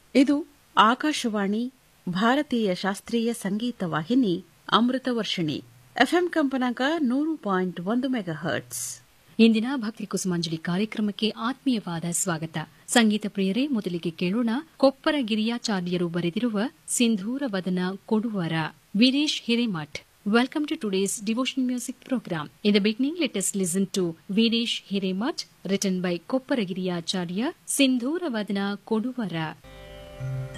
ಇದು ಆಕಾಶವಾಣಿ ಭಾರತೀಯ ಶಾಸ್ತ್ರೀಯ ಸಂಗೀತ ವಾಹಿನಿ ಅಮೃತ ವರ್ಷಿಣಿ ಎಫ್ಎಂ ಕಂಪನಾಂಕ ನೂರು ಪಾಯಿಂಟ್ ಒಂದು ಮೆಗಾ ಹರ್ಟ್ಸ್ ಇಂದಿನ ಭಕ್ತಿ ಕುಸುಮಾಂಜಲಿ ಕಾರ್ಯಕ್ರಮಕ್ಕೆ ಆತ್ಮೀಯವಾದ ಸ್ವಾಗತ ಸಂಗೀತ ಪ್ರಿಯರೇ ಮೊದಲಿಗೆ ಕೇಳೋಣ ಕೊಪ್ಪರ ಗಿರಿಯಾಚಾರ್ಯರು ಬರೆದಿರುವ ಸಿಂಧೂರ ವದನ ಕೊಡುವರ Veeresh Hiremath Welcome to today's devotional music program. In the beginning, let us listen to Videsh Hiremat, written by Kopparagiri Acharya, Sindhura Vadana Koduvara.